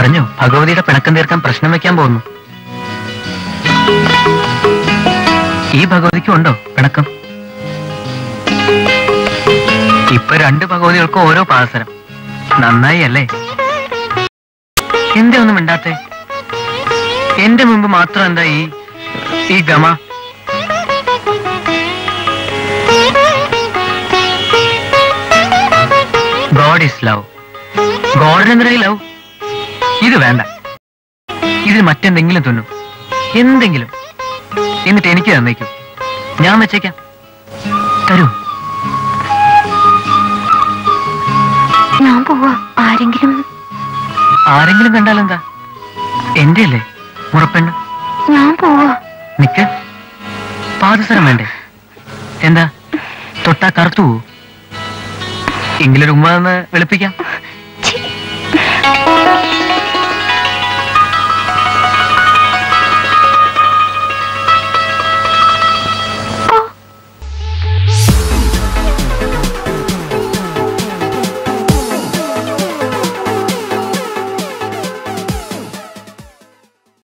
പറഞ്ഞു ഭഗവതിയുടെ പിണക്കം തീർക്കാൻ പ്രശ്നം വെക്കാൻ പോകുന്നു ഈ ഭഗവതിക്കും ഉണ്ടോ പിണക്കം ഇപ്പൊ രണ്ട് ഭഗവതികൾക്കും ഓരോ പാസരം നന്നായി അല്ലേ എന്തേ ഒന്നും മിണ്ടാത്തെ എന്റെ മുമ്പ് മാത്രം എന്താ ഈ ഈ ഗമ ഗോഡ് ഇസ് ലവ് ഗോഡിന് എന്തിനാ ലവ് ഇത് വേണ്ട ഇതിൽ മറ്റെന്തെങ്കിലും തുന്നു എന്തെങ്കിലും എന്നിട്ട് എനിക്ക് തന്നേക്കും ഞാൻ വെച്ചേക്കാം തരൂ ഞാൻ പോവാ ആരെങ്കിലും ആരെങ്കിലും കണ്ടാലെന്താ എന്റെ അല്ലേ മുറപ്പെണ്ണ് ഞാൻ പോവാ നിക്ക് പാദസരം വേണ്ടേ എന്താ തൊട്ടാ കറുത്തു പോവൂ എങ്കിലൊരു ഉമ്മ എന്ന് വെളുപ്പിക്കാം